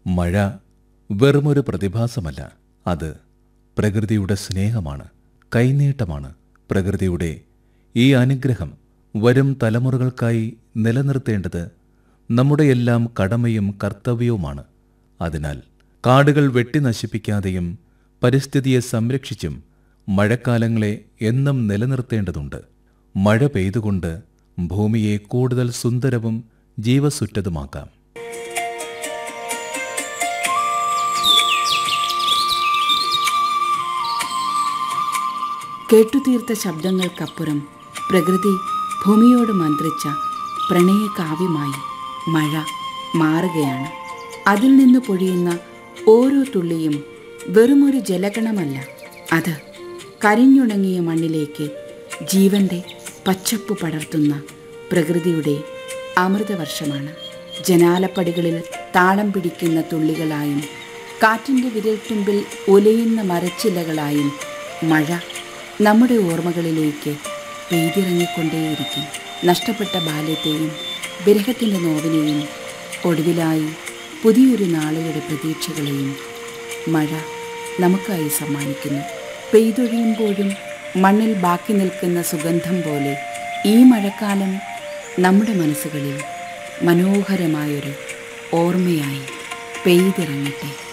മഴ വെറുമൊരു പ്രതിഭാസമല്ല അത് പ്രകൃതിയുടെ സ്നേഹമാണ് കൈനീട്ടമാണ് പ്രകൃതിയുടെ ഈ അനുഗ്രഹം വരും തലമുറകൾക്കായി നിലനിർത്തേണ്ടത് നമ്മുടെയെല്ലാം കടമയും കർത്തവ്യവുമാണ് അതിനാൽ കാടുകൾ വെട്ടി നശിപ്പിക്കാതെയും പരിസ്ഥിതിയെ സംരക്ഷിച്ചും മഴക്കാലങ്ങളെ എന്നും നിലനിർത്തേണ്ടതുണ്ട് മഴ പെയ്തുകൊണ്ട് ഭൂമിയെ കൂടുതൽ സുന്ദരവും ജീവസുറ്റതുമാക്കാം കേട്ടുതീർത്ത ശബ്ദങ്ങൾക്കപ്പുറം പ്രകൃതി ഭൂമിയോട് മന്ത്രിച്ച പ്രണയകാവ്യമായി മഴ മാറുകയാണ് അതിൽ നിന്ന് പൊഴിയുന്ന ഓരോ തുള്ളിയും വെറുമൊരു ജലഗണമല്ല അത് കരിഞ്ഞുണങ്ങിയ മണ്ണിലേക്ക് ജീവന്റെ പച്ചപ്പ് പടർത്തുന്ന പ്രകൃതിയുടെ അമൃതവർഷമാണ് ജനാലപ്പടികളിൽ താളം പിടിക്കുന്ന തുള്ളികളായും കാറ്റിൻ്റെ വിരൽത്തുമ്പിൽ ഉലയുന്ന മരച്ചില്ലകളായും മഴ നമ്മുടെ ഓർമ്മകളിലേക്ക് പെയ്തിറങ്ങിക്കൊണ്ടേയിരിക്കും നഷ്ടപ്പെട്ട ബാല്യത്തെയും വിരഹത്തിൻ്റെ നോവിനെയും ഒടുവിലായി പുതിയൊരു നാളെയുടെ പ്രതീക്ഷകളെയും മഴ നമുക്കായി സമ്മാനിക്കുന്നു പെയ്തൊഴിയുമ്പോഴും മണ്ണിൽ ബാക്കി നിൽക്കുന്ന സുഗന്ധം പോലെ ഈ മഴക്കാലം നമ്മുടെ മനസ്സുകളിൽ മനോഹരമായൊരു ഓർമ്മയായി പെയ്തിറങ്ങട്ടെ